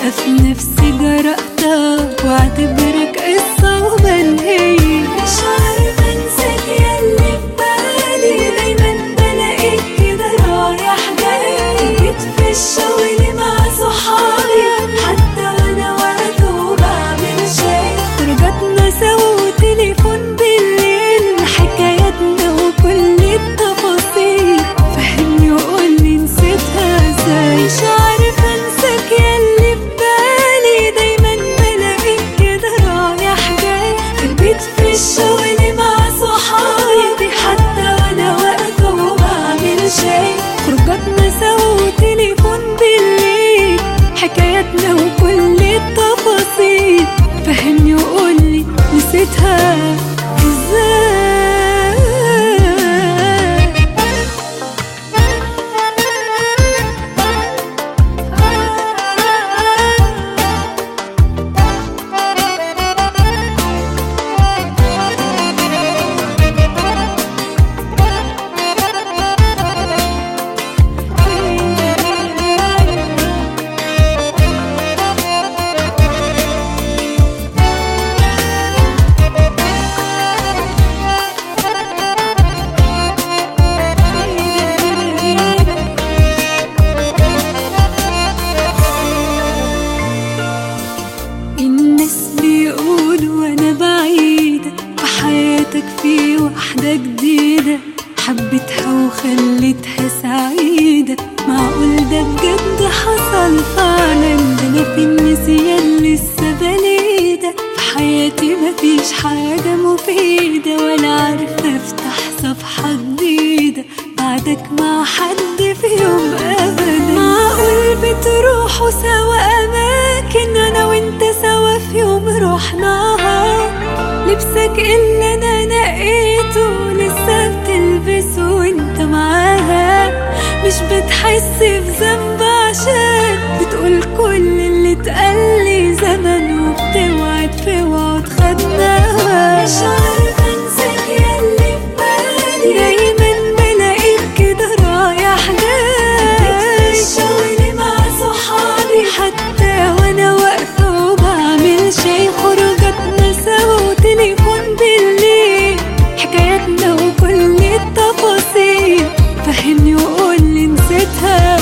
في نفسي جرأتها واعتبرك قصة ومنهية مش عارفة انساك ياللي في بالي دايما بلاقيك كده رايح جاي جيت في الشغل مع صحابي حتى وانا واقفة وبعمل شاي خروجاتنا سوا وتليفون بالليل حكاياتنا وكل التفاصيل فهمني وقولي نسيتها ازاي مش عارفة انساك ياللي في بالي دايما بلاقيك كده رايح جاي في البيت في الشغل مع صحابي حتى وانا واقفة وبعمل شاي خروجاتنا سوا وتليفون بالليل حكاياتنا وكل التفاصيل فهمني وقولي نسيتها ازاي الناس بيقولوا انا بعيدة في حياتك في واحدة جديدة حبيتها وخليتها سعيدة معقول ده بجد حصل فعلا ده انا في النسيان لسه بليدة في حياتي مفيش حاجة مفيدة ولا عارفة افتح صفحة جديدة بعدك مع حد في يوم ابدا معقول بتروحوا سوا اماكن انا وانت سوا في يوم رحناها لبسك اللي انا نقيته لسه بتلبسه وانت معاها مش بتحس بذنب عشان بتقول كل اللي اتقالي زمن وبتوعد في وعد خدناها مش عارفة انساك ياللي في بالي دايما بلاقيك كده رايح جاي في الشغل مع صحابي حتى وانا واقفة وبعمل شاي خروجاتنا سوا وتليفون بالليل حكاياتنا وكل التفاصيل فهمني وقولي نسيتها